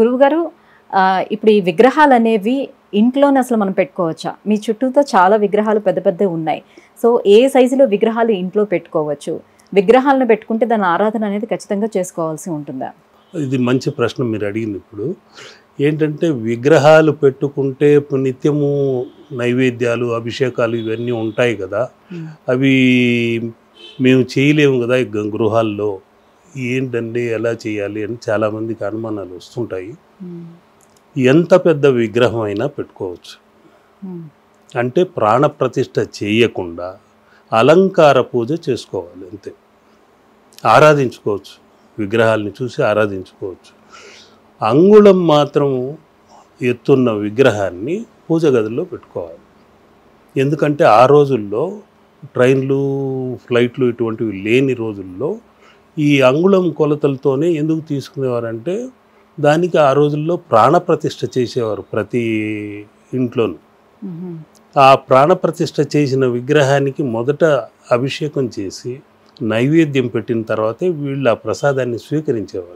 గురువుగారు ఆ, ఇప్పుడు ఈ విగ్రహాలు అనేవి ఇంట్లోనే అసలు మనం పెట్టుకోవచ్చా మీ చుట్టూతో చాలా విగ్రహాలు పెద్ద పెద్ద ఉన్నాయి సో ఏ సైజులో విగ్రహాలు ఇంట్లో పెట్టుకోవచ్చు విగ్రహాలను పెట్టుకుంటే దాని ఆరాధన అనేది ఖచ్చితంగా చేసుకోవాల్సి ఉంటుందా ఇది మంచి ప్రశ్న మీరు అడిగింది ఇప్పుడు ఏంటంటే విగ్రహాలు పెట్టుకుంటే నిత్యము నైవేద్యాలు అభిషేకాలు ఇవన్నీ ఉంటాయి కదా అవి మేము చేయలేము కదా ఈ గ- గృహాల్లో ఏంటండి ఎలా చేయాలి అని చాలామందికి అనుమానాలు వస్తుంటాయి ఎంత పెద్ద విగ్రహం అయినా పెట్టుకోవచ్చు అంటే ప్రాణప్రతిష్ఠ చేయకుండా అలంకార పూజ చేసుకోవాలి అంతే ఆరాధించుకోవచ్చు విగ్రహాలని చూసి ఆరాధించుకోవచ్చు అంగుళం మాత్రం ఎత్తున్న విగ్రహాన్ని పూజ గదిలో పెట్టుకోవాలి ఎందుకంటే ఆ రోజుల్లో ట్రైన్లు ఫ్లైట్లు ఇటువంటివి లేని రోజుల్లో ఈ అంగుళం కొలతలతోనే ఎందుకు తీసుకునేవారంటే దానికి ఆ రోజుల్లో ప్రాణప్రతిష్ఠ చేసేవారు ప్రతి ఇంట్లోనూ ఆ ప్రాణప్రతిష్ఠ చేసిన విగ్రహానికి మొదట అభిషేకం చేసి నైవేద్యం పెట్టిన తర్వాతే వీళ్ళు ఆ ప్రసాదాన్ని స్వీకరించేవారు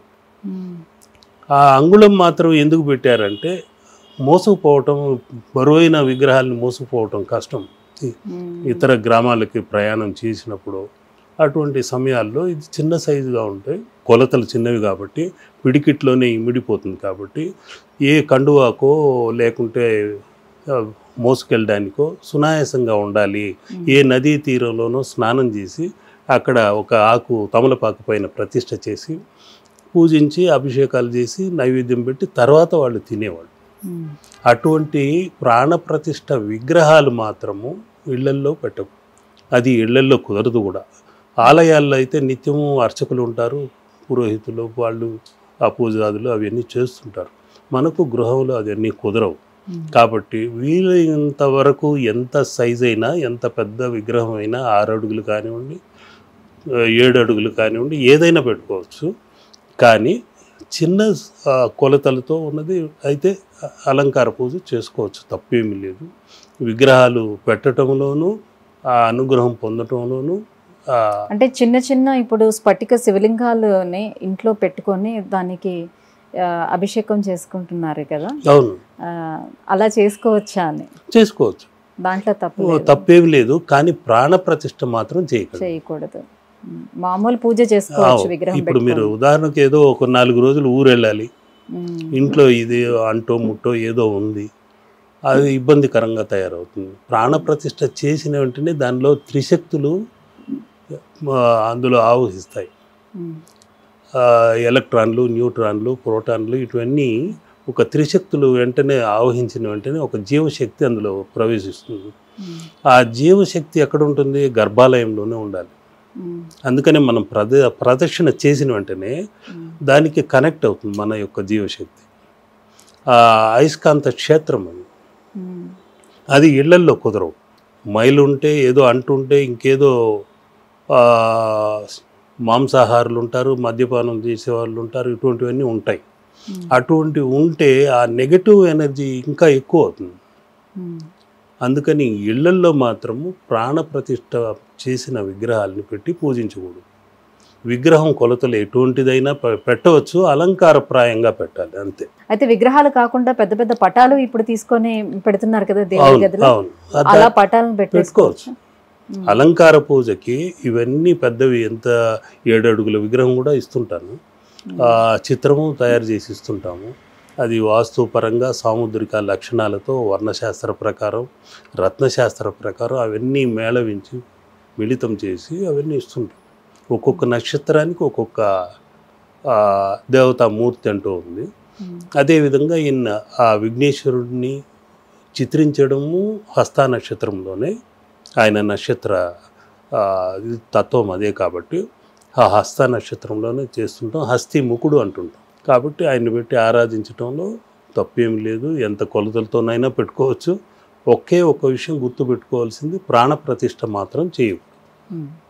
ఆ అంగుళం మాత్రం ఎందుకు పెట్టారంటే మోసుకుపోవటం బరువైన విగ్రహాలను మోసుకుపోవటం కష్టం ఇతర గ్రామాలకి ప్రయాణం చేసినప్పుడు అటువంటి సమయాల్లో ఇది చిన్న సైజుగా ఉంటాయి కొలతలు చిన్నవి కాబట్టి పిడికిట్లోనే ఇమిడిపోతుంది కాబట్టి ఏ కండువాకో లేకుంటే ఆ, మోసుకెళ్ళడానికో సునాయాసంగా ఉండాలి ఏ నదీ తీరంలోనో స్నానం చేసి అక్కడ ఒక ఆకు తమలపాకు పైన ప్రతిష్ఠ చేసి పూజించి అభిషేకాలు చేసి నైవేద్యం పెట్టి తర్వాత వాళ్ళు తినేవాళ్ళు అటువంటి ప్రాణప్రతిష్ఠ విగ్రహాలు మాత్రము ఇళ్లల్లో పెట్టకు అది ఇళ్లల్లో కుదరదు కూడా ఆలయాల్లో అయితే నిత్యము అర్చకులు ఉంటారు పురోహితులు వాళ్ళు ఆ పూజాదులు అవన్నీ చేస్తుంటారు మనకు గృహంలో అవన్నీ కుదరవు కాబట్టి వీలైనంత వరకు ఎంత సైజ్ అయినా ఎంత పెద్ద విగ్రహం అయినా ఆరు అడుగులు కానివ్వండి ఆ, ఏడు అడుగులు కానివ్వండి ఏదైనా పెట్టుకోవచ్చు కానీ చిన్న ఆ, కొలతలతో ఉన్నది అయితే అలంకార పూజ చేసుకోవచ్చు తప్పేమీ లేదు విగ్రహాలు పెట్టడంలోనూ ఆ అనుగ్రహం పొందటంలోనూ ఆ, అంటే చిన్న చిన్న ఇప్పుడు స్ఫటిక శివలింగాలని ఇంట్లో పెట్టుకొని దానికి ఆ, అభిషేకం చేసుకుంటున్నారు కదా అవును ఆ, అలా చేసుకోవచ్చా అని చేసుకోవచ్చు దాంట్లో తప్పు ఓ, లేదు. తప్పేమి లేదు కానీ ప్రాణ ప్రతిష్ఠ మాత్రం చేయకండి చేయకూడదు ఉమ్, మామూలు పూజ చేసుకోవచ్చు ఆ, విగ్రహం ఇప్పుడు మీరు పెట్టుకొని. ఉదాహరణకు ఏదో ఒక నాలుగు రోజులు ఊరు వెళ్ళాలి ఉమ్, ఇంట్లో ఇది అంటో ముట్టో ఏదో ఉంది అది ఇబ్బందికరంగా తయారవుతుంది ప్రాణప్రతిష్ఠ చేసిన వెంటనే దానిలో త్రిశక్తులు ఆ, అందులో ఆవహిస్తాయి ఉమ్, ఆ, ఎలక్ట్రాన్లు న్యూట్రాన్లు ప్రోటాన్లు ఇటువన్నీ ఒక త్రిశక్తులు వెంటనే ఆవహించిన వెంటనే ఒక జీవశక్తి అందులో ప్రవేశిస్తుంది ఉమ్, ఆ జీవశక్తి ఎక్కడ ఉంటుంది గర్భాలయంలోనే ఉండాలి ఉమ్, అందుకనే మనం ప్రద ప్రదక్షిణ చేసిన వెంటనే ఉమ్, దానికి కనెక్ట్ అవుతుంది మన యొక్క జీవశక్తి ఆ అయస్కాంత క్షేత్రం అది ఉమ్, అది ఇళ్లల్లో కుదరవు మైలు ఉంటే ఏదో అంటుంటే ఇంకేదో ఆ, మాంసాహారులు ఉంటారు మద్యపానం చేసేవాళ్ళు ఉంటారు ఇటువంటివన్నీ ఉంటాయి ఉమ్, అటువంటి ఉంటే ఆ నెగటివ్ ఎనర్జీ ఇంకా ఎక్కువ అవుతుంది ఉమ్, అందుకని ఇళ్లల్లో మాత్రము ప్రాణప్రతిష్ఠ చేసిన విగ్రహాలని పెట్టి పూజించకూడదు విగ్రహం కొలతలు ఎటువంటిదైనా పె- పెట్టవచ్చు అలంకారప్రాయంగా పెట్టాలి అంతే అయితే విగ్రహాలు కాకుండా పెద్ద పెద్ద పటాలు ఇప్పుడు తీసుకొని పెడుతున్నారు కదా దేవుడి అవును గదిలో అవును అది అలా పటాలను పెట్టేసుకోవచ్చు ఉమ్, అలంకార పూజకి ఇవన్నీ పెద్దవి ఎంత ఏడు అడుగుల విగ్రహం కూడా ఇస్తుంటాను ఆ చిత్రము తయారు చేసి ఇస్తుంటాము అది వాస్తు పరంగా సాముద్రిక లక్షణాలతో వర్ణశాస్త్ర ప్రకారం రత్నశాస్త్ర ప్రకారం అవన్నీ మేళవించి మిళితం చేసి అవన్నీ ఇస్తుంటాం ఒక్కొక్క నక్షత్రానికి ఒక్కొక్క ఆ, దేవతామూర్తి అంటూ ఉంది ఉమ్, అదేవిధంగా ఈయన ఆ విఘ్నేశ్వరుడిని చిత్రించడము హస్త నక్షత్రంలోనే ఆయన నక్షత్ర ఆ, ఇది తత్వం అదే కాబట్టి ఆ హస్త నక్షత్రంలోనే చేస్తుంటాం హస్తి ముకుడు అంటుంటాం కాబట్టి ఆయన పెట్టి ఆరాధించడంలో తప్పేమి లేదు ఎంత కొలతలతోనైనా పెట్టుకోవచ్చు ఒకే ఒక విషయం గుర్తుపెట్టుకోవాల్సింది ప్రాణప్రతిష్ఠ మాత్రం చేయకూడదు ఉమ్.